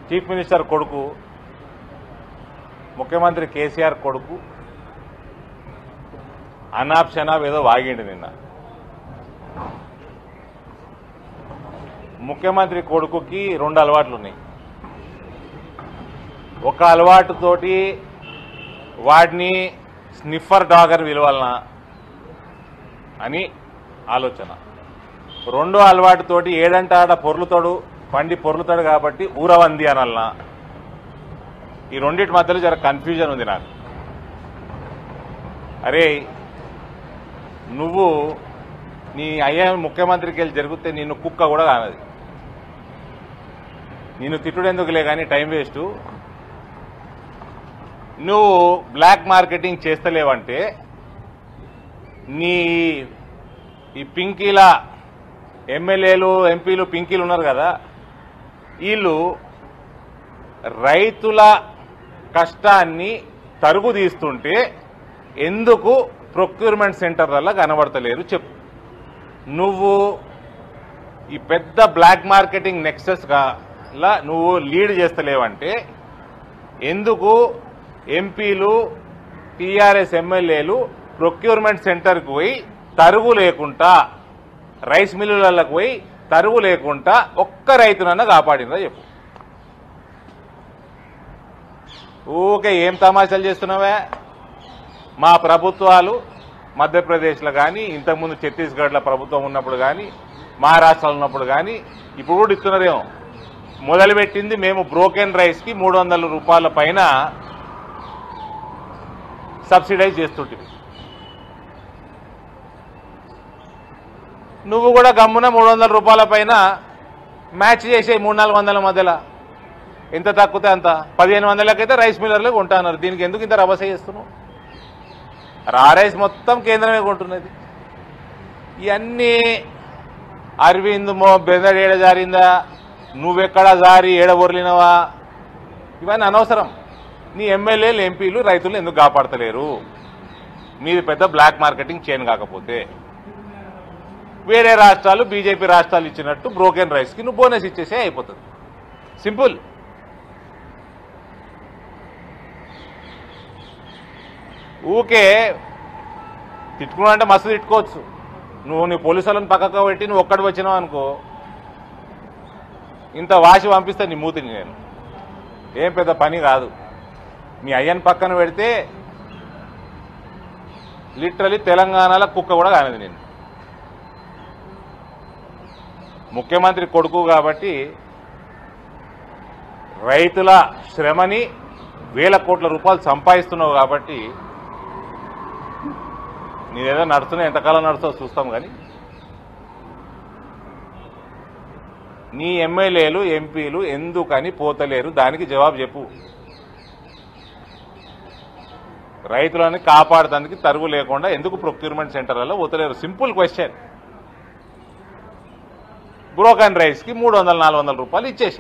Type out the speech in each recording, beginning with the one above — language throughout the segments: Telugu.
చీఫ్ మినిస్టర్ కొడుకు ముఖ్యమంత్రి కేసీఆర్ కొడుకు అనాప్ షనాప్ ఏదో వాగిండు నిన్న ముఖ్యమంత్రి కొడుకుకి రెండు అలవాట్లు ఉన్నాయి ఒక అలవాటుతోటి వాడిని స్నిఫర్ డాగ్ అని విలువాలనా అని ఆలోచన రెండో అలవాటుతోటి ఏడంట ఆడ పొర్లుతాడు పండి పొర్లుతాడు కాబట్టి ఊరవంది అనల్నా ఈ రెండింటి మధ్యలో జర కన్ఫ్యూజన్ ఉంది నాకు అరే నువ్వు నీ అయ్యా ముఖ్యమంత్రికి వెళ్ళి జరిగితే నిన్ను కుక్క కూడా కానది నిన్ను తిట్టుడెందుకులే కానీ టైం వేస్ట్ నువ్వు బ్లాక్ మార్కెటింగ్ చేస్తలేవంటే నీ ఈ పింకీల ఎమ్మెల్యేలు ఎంపీలు పింకీలు ఉన్నారు కదా వీళ్ళు రైతుల కష్టాన్ని తరుగు తీస్తుంటే ఎందుకు ప్రొక్యూర్మెంట్ సెంటర్లలో కనబడతలేరు చెప్పు నువ్వు ఈ పెద్ద బ్లాక్ మార్కెటింగ్ నెక్సెస్ లా నువ్వు లీడ్ చేస్తలేవంటే ఎందుకు ఎంపీలు టీఆర్ఎస్ ఎమ్మెల్యేలు ప్రొక్యూర్మెంట్ సెంటర్కి పోయి తరుగు లేకుండా రైస్ మిల్లులకు పోయి తరుగు లేకుండా ఒక్క రైతునన్నా కాపాడిందా చెప్పు ఊకే ఏం తమాషాలు చేస్తున్నావా మా ప్రభుత్వాలు మధ్యప్రదేశ్లో కానీ ఇంతకుముందు ఛత్తీస్గఢ్లో ప్రభుత్వం ఉన్నప్పుడు కానీ మహారాష్ట్రలో ఉన్నప్పుడు కానీ ఇప్పుడు కూడా ఇస్తున్నారేమో మొదలుపెట్టింది మేము బ్రోకెన్ రైస్కి మూడు వందల రూపాయల పైన సబ్సిడైజ్ చేస్తుంటివి నువ్వు కూడా గమ్మున మూడు వందల రూపాయల పైన మ్యాచ్ చేసే మూడు నాలుగు వందల మధ్యలో ఎంత తక్కువతే అంత పదిహేను వందలకైతే రైస్ మిల్లర్లు కొంటున్నారు దీనికి ఎందుకు ఇంత రభస చేస్తున్నావు రా రైస్ మొత్తం కేంద్రమే కొంటున్నది ఇవన్నీ అరవింద్ మో బెదర్ ఏడ జారిందా నువ్వెక్కడ జారి ఏడ బొర్లినవా ఇవన్నీ అనవసరం నీ ఎమ్మెల్యేలు ఎంపీలు రైతులు ఎందుకు కాపాడతలేరు మీది పెద్ద బ్లాక్ మార్కెటింగ్ చేయను కాకపోతే వేరే రాష్ట్రాలు బీజేపీ రాష్ట్రాలు ఇచ్చినట్టు బ్రోకెన్ రైస్కి నువ్వు బోనస్ ఇచ్చేసే అయిపోతుంది సింపుల్ ఊకే తిట్టుకున్నా అంటే మస్తు తిట్టుకోవచ్చు నువ్వు నీ పోలీసు వాళ్ళని పక్కకు పెట్టి నువ్వు ఒక్కడి వచ్చినావు అనుకో ఇంత వాసి పంపిస్తా నీ మూతిని నేను ఏం పెద్ద పని కాదు మీ అయ్యని పక్కన పెడితే లిటరలీ తెలంగాణలో కుక్క కూడా కానిది నేను ముఖ్యమంత్రి కొడుకు కాబట్టి రైతుల శ్రమని వేల కోట్ల రూపాయలు సంపాదిస్తున్నావు కాబట్టి నీదేదో నడుస్తున్నా ఎంతకాలం నడుస్తుందో చూస్తాం కానీ నీ ఎమ్మెల్యేలు ఎంపీలు ఎందుకని పోతలేరు దానికి జవాబు చెప్పు రైతులని కాపాడడానికి తరుగు లేకుండా ఎందుకు ప్రొక్యూర్మెంట్ సెంటర్లలో పోతలేరు సింపుల్ క్వశ్చన్ బ్రోకన్ రైస్కి మూడు వందల నాలుగు వందల రూపాయలు ఇచ్చేసి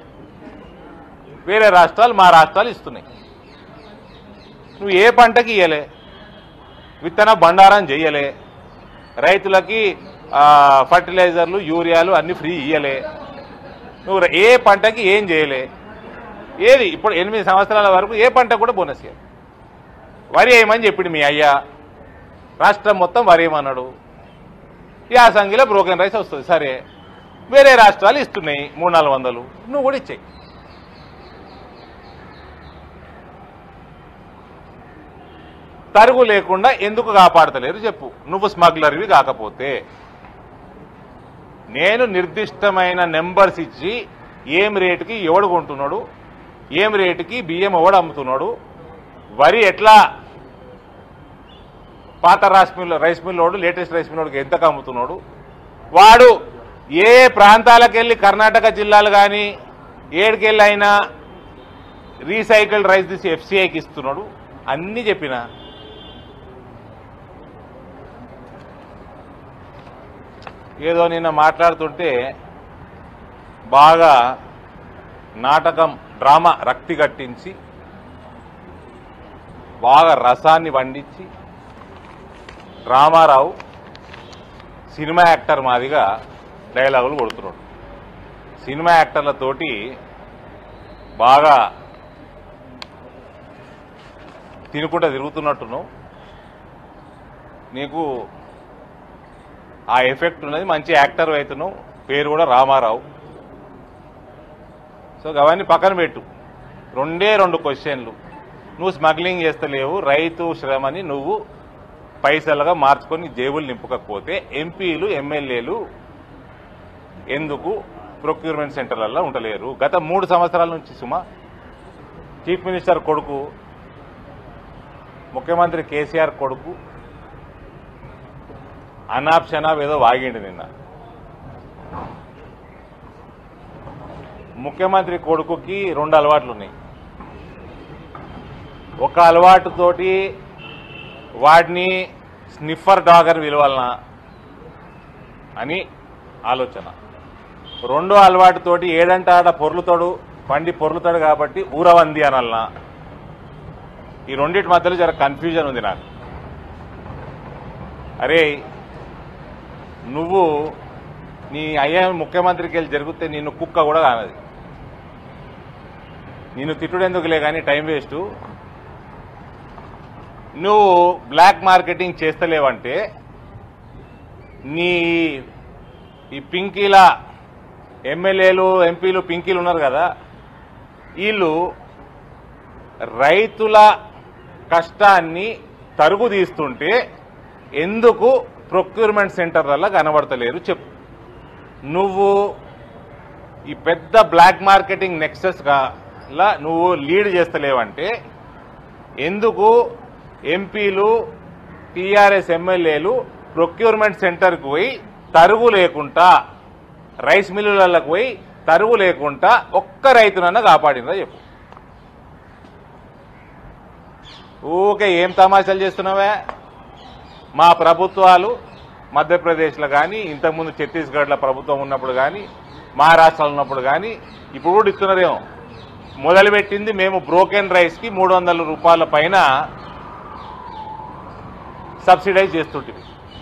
వేరే రాష్ట్రాలు మా రాష్ట్రాలు ఇస్తున్నాయి నువ్వు ఏ పంటకి ఇయ్యలే విత్తన బండారం చెయ్యలే రైతులకి ఆ, ఫర్టిలైజర్లు యూరియాలు అన్ని ఫ్రీ ఇయ్యలే నువ్వు ఏ పంటకి ఏం చేయలే ఏది ఇప్పుడు ఎనిమిది సంవత్సరాల వరకు ఏ పంట కూడా బోనస్ ఇయ్యాలి వరి వేయమని చెప్పిండు మీ అయ్యా రాష్ట్రం మొత్తం వరి వేయమన్నాడు యాసంగిలో బ్రోకెన్ రైస్ వస్తుంది సరే వేరే రాష్ట్రాలు ఇస్తున్నాయి మూడు నాలుగు వందలు నువ్వు కూడా ఇచ్చేయి తరుగు లేకుండా ఎందుకు కాపాడతలేరు చెప్పు నువ్వు స్మగ్లర్వి కాకపోతే నేను నిర్దిష్టమైన నెంబర్స్ ఇచ్చి ఏం రేటుకి ఎవడు కొంటున్నాడు ఏం రేటుకి బియ్యం ఎవడు అమ్ముతున్నాడు వరి ఎట్లా పాత రైస్ మిల్ రైస్ మిల్లోడు లేటెస్ట్ రైస్ మిల్లోడికి ఎంతకు అమ్ముతున్నాడు వాడు ఏ ప్రాంతాలకు వెళ్ళి కర్ణాటక జిల్లాలు కానీ ఏడుకెళ్ళి అయినా రీసైకిల్డ్ రైస్ తీసి ఎఫ్సిఐకి ఇస్తున్నాడు అన్నీ చెప్పిన ఏదో నిన్న మాట్లాడుతుంటే బాగా నాటకం డ్రామా రక్తి కట్టించి బాగా రసాన్ని వండించి రామారావు సినిమా యాక్టర్ మాదిగా డైలాగులు కొడుతున్నాడు సినిమా యాక్టర్లతోటి బాగా తినుకుంటా తిరుగుతున్నట్టున్నావు నీకు ఆ ఎఫెక్ట్ ఉన్నది మంచి యాక్టర్ అవుతున్నావు పేరు కూడా రామారావు సో అవన్నీ పక్కన పెట్టు రెండే రెండు క్వశ్చన్లు నువ్వు స్మగ్లింగ్ చేస్తలేవు రైతు శ్రమని నువ్వు పైసలుగా మార్చుకొని జేబులు నింపకపోతే ఎంపీలు ఎమ్మెల్యేలు ఎందుకు ప్రొక్యూర్మెంట్ సెంటర్లలో ఉండలేరు గత మూడు సంవత్సరాల నుంచి సుమా చీఫ్ మినిస్టర్ కొడుకు ముఖ్యమంత్రి కేసీఆర్ కొడుకు అనాప్ షనాప్ ఏదో వాగిండు నిన్న ముఖ్యమంత్రి కొడుకుకి రెండు అలవాట్లు ఉన్నాయి ఒక అలవాటుతోటి వాడిని స్నిఫర్ డాగ్ అని విలువాలనా అని ఆలోచన రెండో అలవాటుతోటి ఏడంట ఆడ పొర్లుతాడు పండి పొర్లుతాడు కాబట్టి ఊరవంది అనల్నా ఈ రెండింటి మధ్యలో జర కన్ఫ్యూజన్ ఉంది నాకు అరే నువ్వు నీ అయ్యా ముఖ్యమంత్రికి వెళ్ళి జరిగితే నిన్ను కుక్క కూడా కానది నిన్ను తిట్టుడెందుకులే కానీ టైం వేస్ట్ నువ్వు బ్లాక్ మార్కెటింగ్ చేస్తలేవంటే నీ ఈ పింకీల ఎమ్మెల్యేలు ఎంపీలు పింకీలు ఉన్నారు కదా వీళ్ళు రైతుల కష్టాన్ని తరుగు తీస్తుంటే ఎందుకు ప్రొక్యూర్మెంట్ సెంటర్లలో కనబడతలేరు చెప్పు నువ్వు ఈ పెద్ద బ్లాక్ మార్కెటింగ్ నెక్సెస్ లా నువ్వు లీడ్ చేస్తలేవంటే ఎందుకు ఎంపీలు టీఆర్ఎస్ ఎమ్మెల్యేలు ప్రొక్యూర్మెంట్ సెంటర్కి పోయి తరుగు లేకుండా రైస్ మిల్లులకు పోయి తరుగు లేకుండా ఒక్క రైతునన్నా కాపాడిందా చెప్పు ఊకే ఏం తమాషాలు చేస్తున్నావే మా ప్రభుత్వాలు మధ్యప్రదేశ్లో కానీ ఇంతకుముందు ఛత్తీస్గఢ్లో ప్రభుత్వం ఉన్నప్పుడు కానీ మహారాష్ట్రలో ఉన్నప్పుడు కానీ ఇప్పుడు కూడా ఇస్తున్నారేమో మొదలుపెట్టింది మేము బ్రోకెన్ రైస్కి మూడు వందల రూపాయల పైన సబ్సిడైజ్ చేస్తుంటివి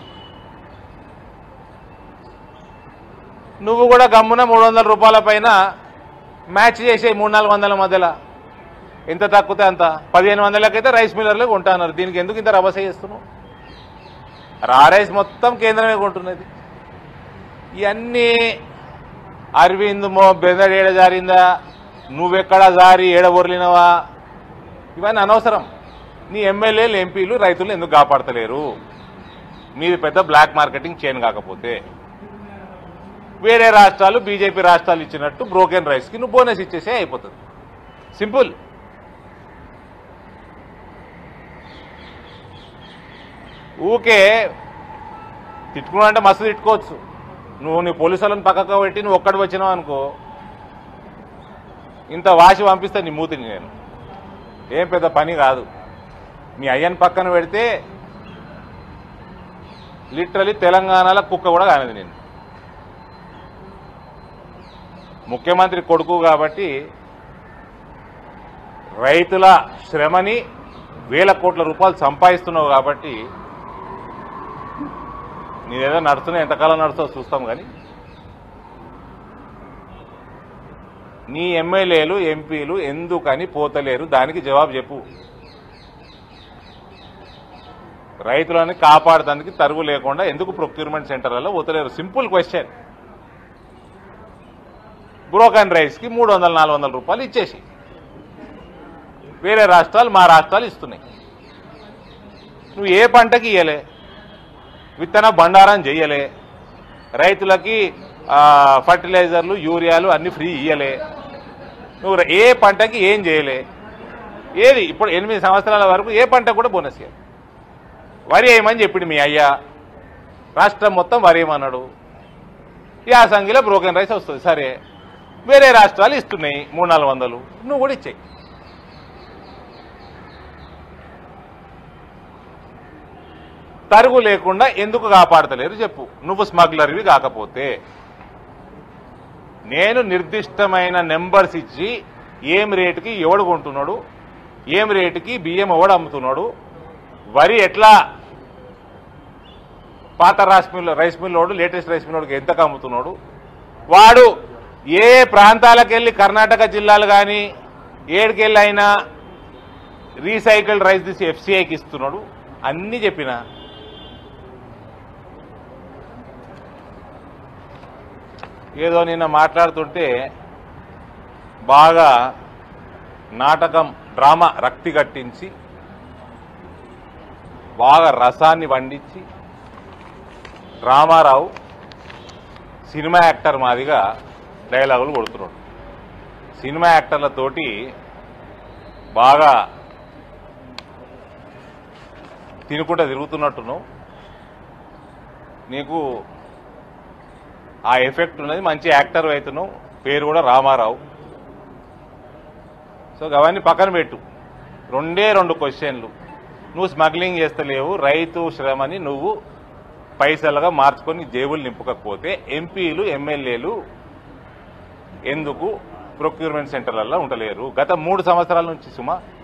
నువ్వు కూడా గమ్మున మూడు వందల రూపాయల పైన మ్యాచ్ చేసే మూడు నాలుగు వందల మధ్యలో ఎంత తక్కువతే అంత పదిహేను వందలకైతే రైస్ మిల్లర్లు కొంటున్నారు దీనికి ఎందుకు ఇంత రభస చేస్తున్నావు రా రైస్ మొత్తం కేంద్రమే కొంటున్నది ఇవన్నీ అరవింద్ మో బెదర్ ఏడ జారిందా నువ్వెక్కడ జారి ఏడ బొర్లినవా ఇవన్నీ అనవసరం నీ ఎమ్మెల్యేలు ఎంపీలు రైతులు ఎందుకు కాపాడతలేరు మీది పెద్ద బ్లాక్ మార్కెటింగ్ చేయను కాకపోతే వేరే రాష్ట్రాలు బీజేపీ రాష్ట్రాలు ఇచ్చినట్టు బ్రోకెన్ రైస్కి నువ్వు బోనస్ ఇచ్చేసే అయిపోతుంది సింపుల్ ఊకే తిట్టుకున్నా అంటే మస్తు తిట్టుకోవచ్చు నువ్వు నీ పోలీసు వాళ్ళని పక్కకు పెట్టి నువ్వు ఒక్కడి వచ్చినావు అనుకో ఇంత వాసి పంపిస్తే నీ మూతిని నేను ఏం పెద్ద పని కాదు మీ అయ్యని పక్కన పెడితే లిటరలీ తెలంగాణలో కుక్క కూడా కానిది నేను ముఖ్యమంత్రి కొడుకు కాబట్టి రైతుల శ్రమని వేల కోట్ల రూపాయలు సంపాదిస్తున్నావు కాబట్టి నీదేదో నడుస్తున్నా ఎంతకాలం నడుస్తుందో చూస్తాం కానీ నీ ఎమ్మెల్యేలు ఎంపీలు ఎందుకని పోతలేరు దానికి జవాబు చెప్పు రైతులని కాపాడటానికి తరువు లేకుండా ఎందుకు ప్రొక్యూర్మెంట్ సెంటర్లలో పోతలేరు సింపుల్ క్వశ్చన్ బ్రోకన్ రైస్కి మూడు వందల నాలుగు వందల రూపాయలు ఇచ్చేసి వేరే రాష్ట్రాలు మా రాష్ట్రాలు ఇస్తున్నాయి నువ్వు ఏ పంటకి ఇయ్యలే విత్తన బండారం చెయ్యలే రైతులకి ఆ, ఫర్టిలైజర్లు యూరియాలు అన్ని ఫ్రీ ఇయ్యలే నువ్వు ఏ పంటకి ఏం చేయలే ఏది ఇప్పుడు ఎనిమిది సంవత్సరాల వరకు ఏ పంట కూడా బోనస్ ఇయ్యాలి వరి వేయమని చెప్పిండు మీ అయ్యా రాష్ట్రం మొత్తం వరి వేయమన్నాడు యాసంగిలో బ్రోకెన్ రైస్ వస్తుంది సరే వేరే రాష్ట్రాలు ఇస్తున్నాయి మూడు నాలుగు వందలు నువ్వు కూడా ఇచ్చేయి తరుగు లేకుండా ఎందుకు కాపాడతలేరు చెప్పు నువ్వు స్మగ్లర్వి కాకపోతే నేను నిర్దిష్టమైన నెంబర్స్ ఇచ్చి ఏం రేటుకి ఎవడు కొంటున్నాడు ఏం రేటుకి బియ్యం ఎవడు అమ్ముతున్నాడు వరి ఎట్లా పాత రైస్ మిల్ రైస్ మిల్లోడు లేటెస్ట్ రైస్ మిల్లోడికి ఎంతకు అమ్ముతున్నాడు వాడు ఏ ప్రాంతాలకు వెళ్ళి కర్ణాటక జిల్లాలు కానీ ఏడుకెళ్ళి అయినా రీసైకిల్డ్ రైస్ తీసి ఎఫ్సిఐకి ఇస్తున్నాడు అన్నీ చెప్పిన ఏదో నిన్న మాట్లాడుతుంటే బాగా నాటకం డ్రామా రక్తి కట్టించి బాగా రసాన్ని వండించి రామారావు సినిమా యాక్టర్ మాదిగా డైలాగులు కొడుతున్నాడు సినిమా యాక్టర్లతోటి బాగా తినుకుంటా తిరుగుతున్నట్టును నీకు ఆ ఎఫెక్ట్ ఉన్నది మంచి యాక్టర్ అవుతున్నావు పేరు కూడా రామారావు సో అవన్నీ పక్కన పెట్టు రెండే రెండు క్వశ్చన్లు నువ్వు స్మగ్లింగ్ చేస్తలేవు రైతు శ్రమని నువ్వు పైసలుగా మార్చుకొని జేబులు నింపకపోతే ఎంపీలు ఎమ్మెల్యేలు ఎందుకు ప్రొక్యూర్మెంట్ సెంటర్లలో ఉండలేరు గత మూడు సంవత్సరాల నుంచి సుమా